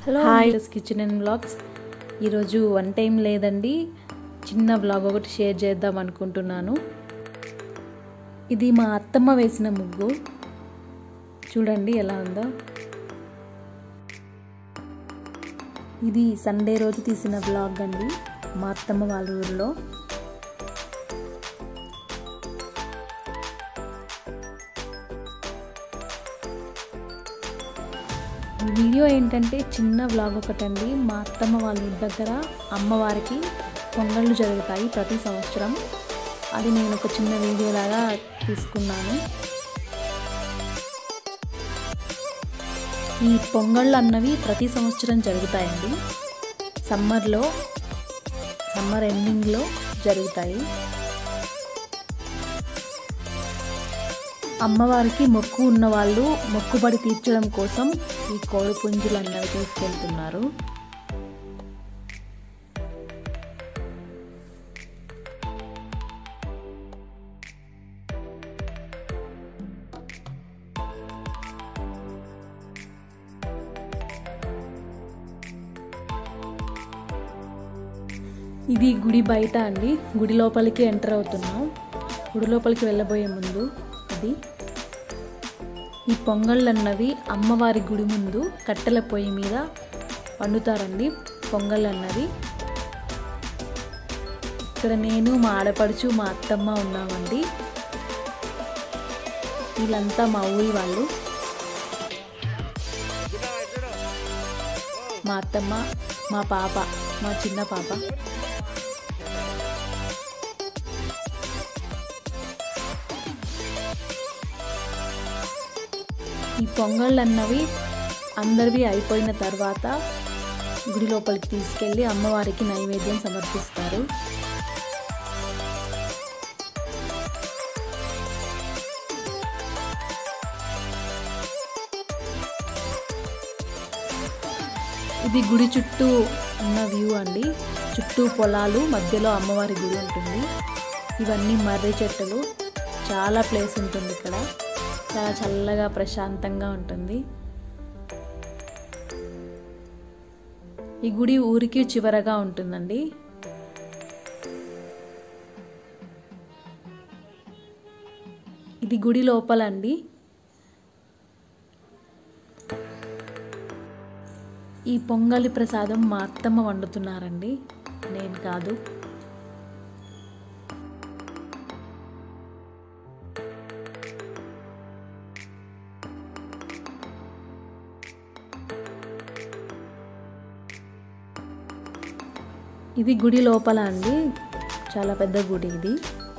Hello hi. Hi kitchen and blogs ఈరోజు one time లేదండి చిన్న బ్లాగ్ ఒకటి షేర్ చేద్దాం అనుకుంటున్నాను ఇది మా అత్తమ్మ వేసిన ముగ్గు చూడండి ఎలా ఉందో ఇది సండే రోజు తీసిన బ్లాగ్ అండి మా అత్తమ్మ వాళ్ళ ఊరిలో ఈ వీడియో ఏంటంటే చిన్న వ్లాగ్ ఒకటండి మా అత్తమ్మ వాళ్ళ ఇంటి దగ్గర అమ్మవారికి పొంగళ్ళు జరుగుతాయి ప్రతి సంవత్సరం అది నేను ఒక చిన్న వీడియో లాగా తీసుకున్నాను ఈ పొంగళ్ళు అన్నవి ప్రతి సంవత్సరం జరుగుతాయండి సమ్మర్లో సమ్మర్ ఎండింగ్లో జరుగుతాయి అమ్మవారికి మొక్కు ఉన్న వాళ్ళు మొక్కుబడి తీర్చడం కోసం ఈ కోడి పుంజులు అన్నవి తీసుకెళ్తున్నారు ఇది గుడి బయట అండి గుడి లోపలికి ఎంటర్ అవుతున్నాం గుడి లోపలికి వెళ్ళబోయే ముందు ఇది ఈ పొంగళ్ళు అన్నవి అమ్మవారి గుడి ముందు కట్టెల పొయ్యి మీద వండుతారండి పొంగల్ అన్నది ఇక్కడ నేను మా ఆడపడుచు మా అత్తమ్మ ఉన్నామండి వీళ్ళంతా మా ఊరి వాళ్ళు మా అత్తమ్మ మా పాప మా చిన్న పాప ఈ పొంగళ్ళు అన్నవి అందరివి అయిపోయిన తర్వాత గుడి లోపలికి తీసుకెళ్ళి అమ్మవారికి నైవేద్యం సమర్పిస్తారు ఇది గుడి చుట్టూ ఉన్న వ్యూ అండి చుట్టూ పొలాలు మధ్యలో అమ్మవారి గుడి ఉంటుంది ఇవన్నీ మర్రి చెట్టులు చాలా ప్లేస్ ఉంటుంది ఇక్కడ చాలా చల్లగా ప్రశాంతంగా ఉంటుంది ఈ గుడి ఊరికి చివరగా ఉంటుందండి ఇది గుడి లోపలండి ఈ పొంగలి ప్రసాదం మా అత్తమ్మ వండుతున్నారండి నేను కాదు ఇది గుడి లోపల అండి చాలా పెద్ద గుడి ఇది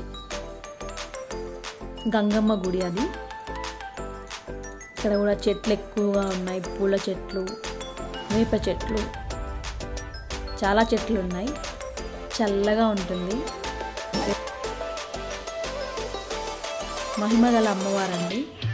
గంగమ్మ గుడి అది ఇక్కడ కూడా చెట్లు ఎక్కువగా ఉన్నాయి పూల చెట్లు వేప చెట్లు చాలా చెట్లు ఉన్నాయి చల్లగా ఉంటుంది మహిమగల అమ్మవారండి